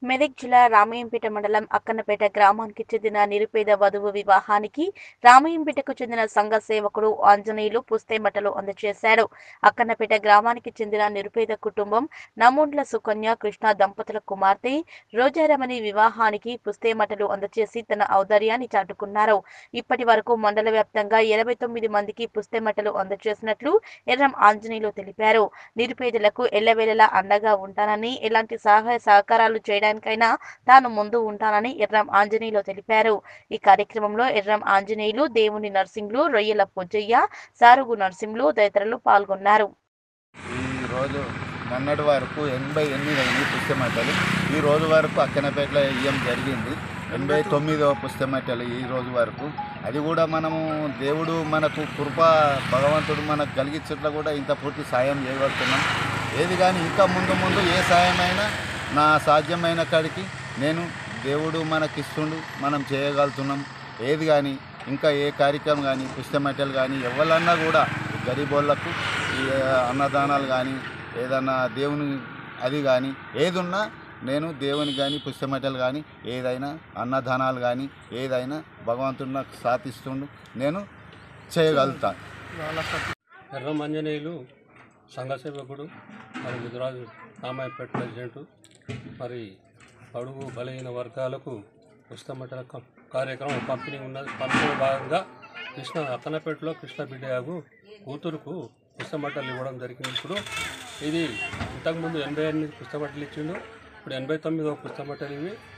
మెదక్ జిల్లా రామయ్యంపేట మండలం అక్కన్నపేట గ్రామానికి చెందిన నిరుపేద వధువు వివాహానికి రామయ్యంపేటకు చెందిన సంఘ సేవకుడు ఆంజనేయులు పుస్తెమటలు అందజేశారు అక్కన్నపేట గ్రామానికి చెందిన నిరుపేద కుటుంబం నమూండ్ల సుకన్య కృష్ణ దంపతుల కుమార్తె రోజారమణి వివాహానికి పుస్తెమటలు అందజేసి తన ఔదార్యాన్ని చాటుకున్నారు ఇప్పటి వరకు మండల వ్యాప్తంగా ఇరవై తొమ్మిది మందికి పుస్తెమటలు అందజేసినట్లు ఎర్రం ఆంజనేయులు తెలిపారు నిరుపేదలకు ఎల్లవేళలా అండగా ఉంటానని ఎలాంటి సహాయ సహకారాలు చేయడానికైనా తాను ముందు ఉంటానని ఎర్రం ఆంజనేయులు తెలిపారు ఈ కార్యక్రమంలో ఎర్రం ఆంజనేయులు దేవుని నర్సింగ్లు రొయ్యల పొజ్జయ్య సారుగు నర్సింగ్లు తదితరులు పాల్గొన్నారు ఈ రోజు మొన్నటి వరకు ఎనభై ఎనిమిది అయింది పుస్తమట్టలు ఈ రోజు వరకు అక్కనపేటలో ఇయ్యం జరిగింది ఎనభై తొమ్మిదవ పుస్తమట్టలు ఈ రోజు వరకు అది కూడా మనము దేవుడు మనకు కృప భగవంతుడు మనకు కలిగించట్లో కూడా ఇంత పూర్తి సాయం చేయగలుగుతున్నాం ఏది కానీ ఇంకా ముందు ముందు ఏ సాయమైనా నా సాధ్యమైన కాడికి నేను దేవుడు మనకిస్తుండు మనం చేయగలుగుతున్నాం ఏది కానీ ఇంకా ఏ కార్యక్రమం కానీ పుస్తమట్టలు కానీ ఎవరన్నా కూడా గరీబోళ్ళకు ఈ అన్నదానాలు కానీ ఏదన్నా దేవుని అది కానీ ఏది ఉన్నా నేను దేవుని కానీ పుస్తమట్టలు కానీ ఏదైనా అన్నదానాలు కానీ ఏదైనా భగవంతుడు నాకు సాధిస్తుండు నేను చేయగలుగుతాను ఎర్రం ఆంజనేయులు సంఘ సేవకుడు మరి ముదిరాజు రామాయపేట ప్రెసిడెంట్ మరి అడుగు బలహీన వర్గాలకు పుస్తమట్టల కం- కార్యక్రమం పంపిణీ ఉన్నది పంపిణీ భాగంగా కృష్ణ అక్కనపేటలో కృష్ణ బిడ్డయాగు కూతురుకు పుస్తమట్టలు ఇవ్వడం జరిగింది ఇప్పుడు ఇది ఇంతకుముందు ఎనభై ఎనిమిది పుస్తమట్టలు ఇచ్చిండు ఇప్పుడు ఎనభై తొమ్మిదో పుస్తమట్టలు ఇవి